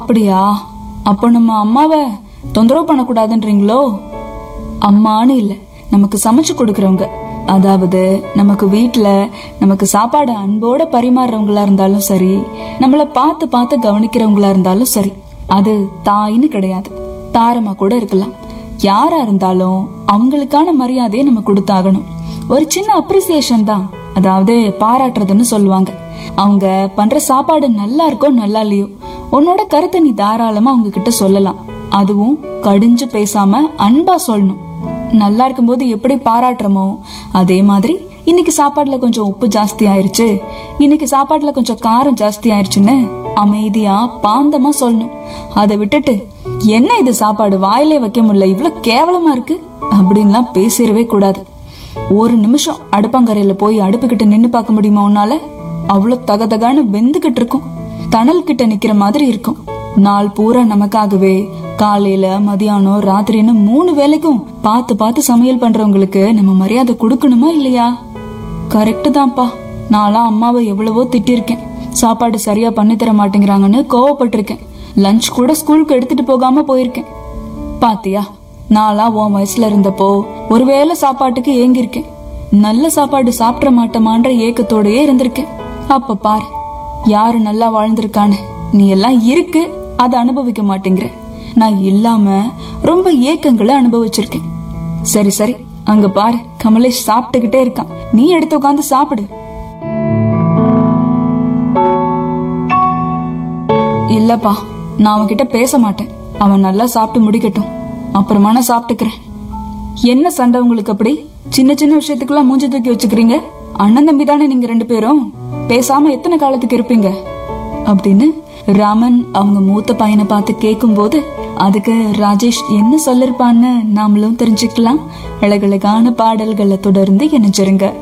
அப்படியா அப்போ நம்ம அம்மாவை தொந்தரவு பண்ணக்கூடாதுன்றீங்களோ அம்மான்னு இல்ல நமக்கு சமைச்சு கொடுக்கறவங்க அதாவது நமக்கு வீட்ல நமக்கு சாப்பாடு அன்போட பரிமாறுறவங்களா இருந்தாலும் சரி நம்மள பார்த்து பார்த்து கவனிக்கிறவங்களா இருந்தாலும் சரி அது தாயின்னு கிடையாது தாரமா கூட இருக்கலாம் யாரா இருந்தாலும் அவங்களுக்கான மரியாதையை நம்ம கொடுத்தாகணும் ஒரு சின்ன அப்ரிசியேஷன் தான் அதாவது பாராட்டுறதுன்னு சொல்லுவாங்க அவங்க பண்ற சாப்பாடு நல்லா இருக்கோ நல்லா இல்லையோ உன்னோட கருத்தை நீ தாராளமா அவங்க கிட்ட சொல்லலாம் அதுவும் கடிஞ்சு பேசாம அன்பா சொல்லணும் நல்லா இருக்கும்போது எப்படி பாராட்டுறோமோ அதே மாதிரி இன்னைக்கு சாப்பாடுல கொஞ்சம் உப்பு ஜாஸ்தி ஆயிருச்சு இன்னைக்கு சாப்பாடுல கொஞ்சம் காரம் ஜாஸ்தி ஆயிருச்சுன்னு அமைதியா பாந்தமா சொல்லணும் அதை விட்டுட்டு என்ன இது சாப்பாடு வாயிலே வைக்க முடியல இவ்வளவு கேவலமா இருக்கு அப்படின்லாம் பேசிடவே கூடாது ஒரு நிமிஷம் அடுப்பங்கரையில போய் அடுப்புகிட்ட நின்னு பார்க்க முடியுமா உன்னால அவ்வளவு தகதகான்னு வெந்துகிட்டு இருக்கும் தணல் கிட்ட நிக்கிற மாதிரி இருக்கும் நாள் பூரா நமக்காகவே காலையில மதியானம் ராத்திரின்னு மூணு வேளைக்கும் பார்த்து பார்த்து சமையல் பண்றவங்களுக்கு நம்ம மரியாதை கொடுக்கணுமா இல்லையா கரெக்டு தான்ப்பா நான்லாம் அம்மாவை எவ்வளவோ திட்டிருக்கேன் சாப்பாடு சரியா பண்ணி தர மாட்டேங்கிறாங்கன்னு கோவப்பட்டிருக்கேன் லஞ்ச் கூட ஸ்கூலுக்கு எடுத்துட்டு போகாம போயிருக்கேன் பாத்தியா நான்லாம் உன் வயசுல இருந்தப்போ ஒருவேளை சாப்பாட்டுக்கு ஏங்கியிருக்கேன் நல்ல சாப்பாடு சாப்பிட மாட்டோமான்ற ஏக்கத்தோடயே இருந்திருக்கேன் அப்ப பாரு யாரு நல்லா வாழ்ந்திருக்கான்னு நீ எல்லாம் இருக்கு அதை அனுபவிக்க மாட்டேங்கிற நான் இல்லாம ரொம்ப ஏக்கங்களை அனுபவிச்சிருக்கேன் சரி சரி அங்க பாரு கமலேஷ் சாப்பிட்டுக்கிட்டே இருக்கான் நீ எடுத்து உட்காந்து சாப்பிடு இல்லப்பா நான் அவன்கிட்ட பேச மாட்டேன் அவன் நல்லா சாப்பிட்டு முடிக்கட்டும் அப்புறமா நான் சாப்பிட்டுக்கிறேன் என்ன சண்டை உங்களுக்கு அப்படி சின்ன சின்ன விஷயத்துக்கெல்லாம் மூஞ்சி தூக்கி வச்சுக்கிறீங்க அண்ணன் தம்பி தானே நீங்க ரெண்டு பேரும் பேசாம எத்தனை காலத்துக்கு இருப்பீங்க அப்படின்னு ராமன் அவங்க மூத்த பையனை பார்த்து கேட்கும்போது அதுக்கு ராஜேஷ் என்ன சொல்லிருப்பான்னு நாமளும் தெரிஞ்சுக்கலாம் அழகழகான பாடல்களை தொடர்ந்து இணைஞ்சிருங்க